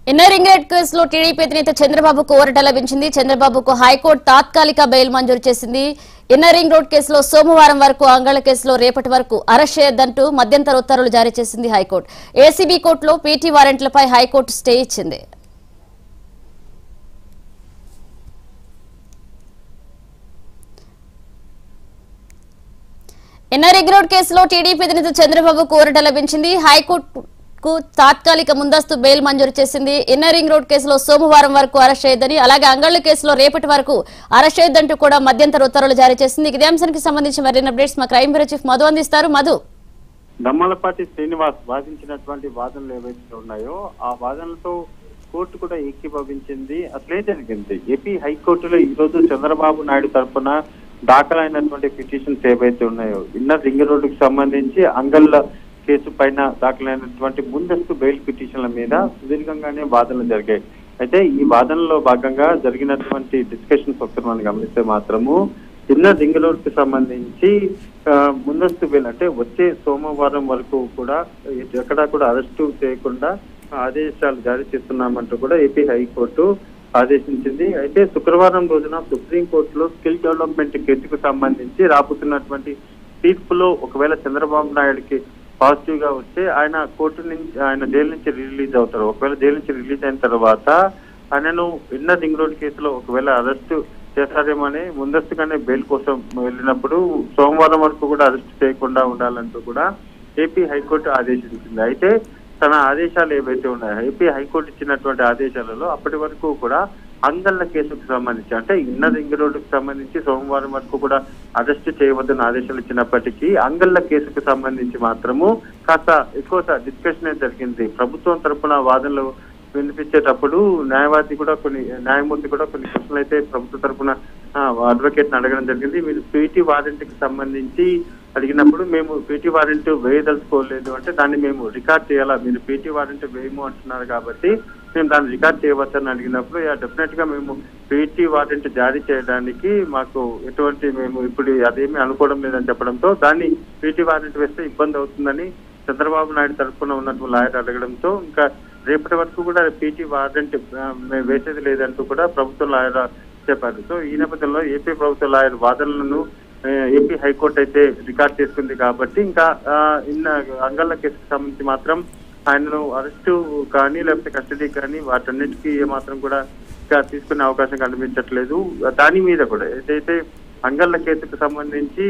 inner ring road కేసులో TDP అధినేత చంద్రబాబుకు ఊరట లభించింది చంద్రబాబుకు హైకోర్టు తాత్కాలిక బెయిల్ మంజూరు చేసింది ఇన్నర్ రింగ్ రోడ్ కేసులో సోమవారం వరకు అంగళ కేసులో రేపటి వరకు అరెస్ట్ చేయొద్దంటూ మధ్యంతర ఉత్తర్వులు జారీ చేసింది హైకోర్టు ఏసీబీ కోర్టులో పీటీ వారెంట్లపై హైకోర్టు స్టే ఇచ్చింది ఎన్ఆర్ రోడ్ కేసులో టీడీపీ అధినేత చంద్రబాబుకు ఊరట లభించింది హైకోర్టుకు తాత్కాలిక ముందస్తు బెయిల్ మంజూరు చేసింది ఇన్నర్ రింగ్ రోడ్ కేసులో సోమవారం వరకు అరెస్ట్ చేయొద్దని అలాగే అంగళ్ళు కేసులో రేపటి వరకు అరెస్ట్ చేయొద్దంటూ కూడా మధ్యంతర ఉత్తర్వులు జారీ చేసింది ఇదే అంశానికి సంబంధించి మరిన్ని అప్డేట్స్ మా క్రైమ్ బ్యూరో చీఫ్ మధు అందిస్తారు మధు దమ్మలపాటి శ్రీనివాస్ వాదించినటువంటి వాదనలు ఏవైతే ఉన్నాయో ఆ వాదనలతో కోర్టు కూడా ఏకీభవించింది అసలే జరిగింది ఏపీ హైకోర్టులో ఈ రోజు చంద్రబాబు నాయుడు తరఫున దాఖలైనటువంటి పిటిషన్స్ ఏవైతే ఉన్నాయో ఇన్నర్ రింగ్ రోడ్డుకు సంబంధించి అంగళ్ళ కేసు పైన దాఖలైనటువంటి ముందస్తు బెయిల్ పిటిషన్ల మీద సుదీర్ఘంగానే వాదనలు జరిగాయి అయితే ఈ వాదనలో భాగంగా జరిగినటువంటి డిస్కషన్స్ ఒకసారి మనం గమనిస్తే మాత్రము ఇన్నర్ రింగ్ రోడ్ కి సంబంధించి ఆ, ముందస్తు బెయిల్ అంటే వచ్చే సోమవారం వరకు కూడా ఎక్కడా కూడా అరెస్టు చేయకుండా ఆదేశాలు జారీ చేస్తున్నామంటూ కూడా ఏపీ హైకోర్టు ఆదేశించింది అయితే శుక్రవారం రోజున సుప్రీంకోర్టులో స్కిల్ డెవలప్మెంట్ కేసుకు సంబంధించి రాబోతున్నటువంటి తీర్పులో ఒకవేళ చంద్రబాబు నాయుడుకి పాజిటివ్ గా వస్తే ఆయన కోర్టు నుంచి ఆయన జైలు నుంచి రిలీజ్ అవుతారు ఒకవేళ జైలు నుంచి రిలీజ్ అయిన తర్వాత ఆయనను ఇన్నర్ రింగ్ రోడ్ కేసులో ఒకవేళ అరెస్ట్ చేస్తారేమని ముందస్తుగానే బెయిల్ కోసం వెళ్ళినప్పుడు సోమవారం వరకు కూడా అరెస్ట్ చేయకుండా ఉండాలంటూ కూడా ఏపీ హైకోర్టు ఆదేశించింది అయితే తన ఆదేశాలు ఏవైతే ఉన్నాయో ఏపీ హైకోర్టు ఇచ్చినటువంటి ఆదేశాలలో అప్పటి వరకు కూడా అంగళ్ళ కేసుకు సంబంధించి అంటే ఇన్నర్ రింగ్ రోడ్డుకు సంబంధించి సోమవారం వరకు కూడా అరెస్ట్ చేయవద్దని ఆదేశాలు ఇచ్చినప్పటికీ అంగళ్ళ కేసుకు సంబంధించి మాత్రము కాస్త ఎక్కువ డిస్కషన్ జరిగింది ప్రభుత్వం తరపున వాదనలు వినిపించేటప్పుడు న్యాయవాది కూడా కొన్ని న్యాయమూర్తి కూడా కొన్ని క్వశ్చన్లు అయితే ప్రభుత్వ తరపున అడ్వకేట్ అడగడం జరిగింది మీరు పీటీ వారెంట్ కి సంబంధించి అడిగినప్పుడు మేము పీటీ వారెంట్ వేయదలుచుకోలేదు అంటే దాన్ని మేము రికార్డ్ చేయాలా మీరు పీటీ వారెంట్ వేయము అంటున్నారు కాబట్టి మేము దాన్ని రికార్డ్ చేయవచ్చని అడిగినప్పుడు డెఫినెట్ గా మేము పీటీ వారెంట్ జారీ చేయడానికి మాకు ఎటువంటి మేము ఇప్పుడు అదేమీ అనుకోవడం లేదని చెప్పడంతో దాన్ని పీటీ వారెంట్ వేస్తే ఇబ్బంది అవుతుందని చంద్రబాబు నాయుడు తరఫున ఉన్నటువంటి లాయర్ అడగడంతో ఇంకా రేపటి వరకు కూడా పీటీ వారెంట్ ఆ, మేము వేసేది లేదంటూ కూడా ప్రభుత్వ లాయర్ చెప్పారు సో ఈ నేపథ్యంలో ఏపీ ప్రభుత్వ లాయర్ వాదనలను ఆ, ఏపీ హైకోర్టు అయితే రికార్డ్ చేసుకుంది కాబట్టి ఇంకా ఆ, ఇన్న అంగళ్ళ కేసుకు సంబంధించి మాత్రం ఆయనను అరెస్టు కానీ లేకపోతే కస్టడీ కానీ వాటన్నిటికీ ఏమాత్రం కూడా ఇంకా తీసుకునే అవకాశం కనిపించట్లేదు దాని మీద కూడా ఏదైతే అంగళ్ళ కేసుకు సంబంధించి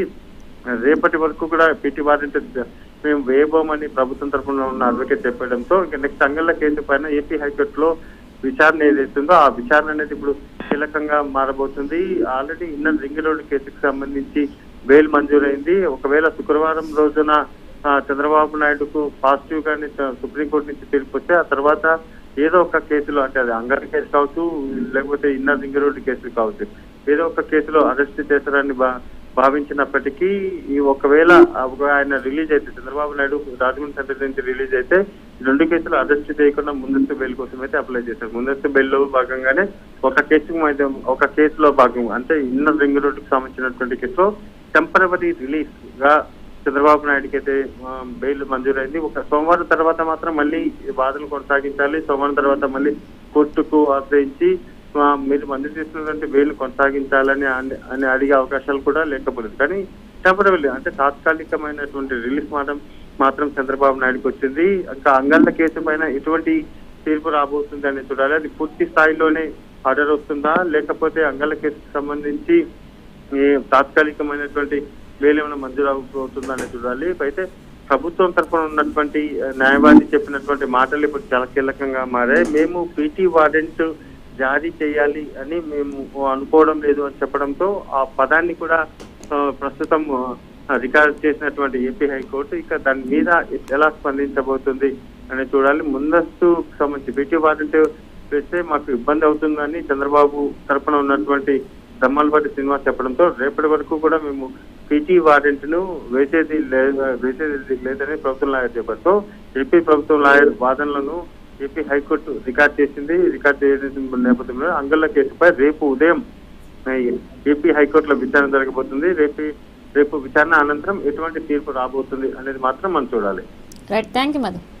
రేపటి వరకు కూడా పిటి వారెంట్ మేము వేయబోమని ప్రభుత్వం తరఫున ఉన్న అడ్వకేట్ చెప్పడంతో ఇంకా నెక్స్ట్ అంగళ్ళ కేసు పైన ఏపీ హైకోర్టులో విచారణ ఏదైతుందో ఆ విచారణ అనేది ఇప్పుడు కీలకంగా మారబోతుంది ఆల్రెడీ ఇన్నర్ రింగ్ రోడ్ కేసుకు సంబంధించి బెయిల్ మంజూరైంది ఒకవేళ శుక్రవారం రోజున ఆ, చంద్రబాబు నాయుడుకు పాజిటివ్ గానే చ- సుప్రీంకోర్టు నుంచి తీర్పు వస్తే ఆ తర్వాత ఏదో ఒక కేసులో అంటే అది అంగర్ కేసు కావచ్చు లేకపోతే ఇన్నర్ రింగ్ రోడ్ కేసు కావచ్చు ఏదో ఒక కేసులో అరెస్ట్ చేస్తారని భా- భావించినప్పటికీ ఈ ఒకవేళ ఒక- ఆయన రిలీజ్ అయితే చంద్రబాబు నాయుడు రాజమండ్రి సెంటర్ నుంచి రిలీజ్ అయితే ఈ రెండు కేసులు అరెస్ట్ చేయకుండా ముందస్తు బెయిల్ కోసం అయితే అప్లై చేశారు ముందస్తు బెయిల్ లో భాగంగానే ఒక కేసు అయితే ఒక కేసులో భాగం అంటే ఇన్నర్ రింగ్ రోడ్ కి సంబంధించినటువంటి కేసులో టెంపరవరీ రిలీఫ్ గా చంద్రబాబు నాయుడుకి అయితే ఆ, బెయిల్ మంజూరైంది ఒక సోమవారం తర్వాత మాత్రం మళ్ళీ వాదనలు కొనసాగించాలి సోమవారం తర్వాత మళ్ళీ కోర్టుకు ఆశ్రయించి ఆ, మీరు మంజూరు చేసినటువంటి బెయిల్ కొనసాగించాలని అని- అని అడిగే అవకాశాలు కూడా లేకపోలేదు కానీ టెంపరవరీ అంటే తాత్కాలికమైనటువంటి రిలీఫ్ మాత్రం మాత్రం చంద్రబాబు నాయుడుకి వచ్చింది ఇంకా అంగళ్ళ కేసు పైన ఎటువంటి తీర్పు రాబోతుంది అని చూడాలి అది పూర్తి స్థాయిలోనే ఆర్డర్ వస్తుందా లేకపోతే అంగళ్ళ కేసుకు సంబంధించి ఈ తాత్కాలికమైనటువంటి బెయిల్ ఏమైనా మంజూరు అవుతుందా అని చూడాలి అయితే ప్రభుత్వం తరఫున ఉన్నటువంటి ఆ, న్యాయవాది చెప్పినటువంటి మాటలు ఇప్పుడు చాలా కీలకంగా మారాయి మేము పీటీ వారెంట్ జారీ చేయాలి అని మేము అనుకోవడం లేదు అని చెప్పడంతో ఆ పదాన్ని కూడా ఆ, ప్రస్తుతం ఆ, రికార్డ్ చేసినటువంటి ఏపీ హైకోర్టు ఇక దాని మీద ఎలా స్పందించబోతుంది అని చూడాలి ముందస్తు సంబంధించి పీటీ వారెంట్ వేస్తే మాకు ఇబ్బంది అవుతుందని చంద్రబాబు తరపున ఉన్నటువంటి దమ్మలపాటి శ్రీనివాస్ చెప్పడంతో రేపటి వరకు కూడా మేము పీటీ వారెంట్ ను వేసేది లే- వేసేది లేదని ప్రభుత్వం లాయర్ చెప్పారు సో ఏపీ ప్రభుత్వం లాయర్ వాదనలను ఏపీ హైకోర్టు రికార్డ్ చేసింది రికార్డ్ చేసిన నేపథ్యంలో అంగళ్ళ కేసుపై రేపు ఉదయం ఏపీ హైకోర్టులో విచారణ జరగబోతుంది రేపు రేపు విచారణ అనంతరం ఎటువంటి తీర్పు రాబోతుంది అనేది మాత్రం మనం చూడాలి రైట్ థ్యాంక్ యూ మధు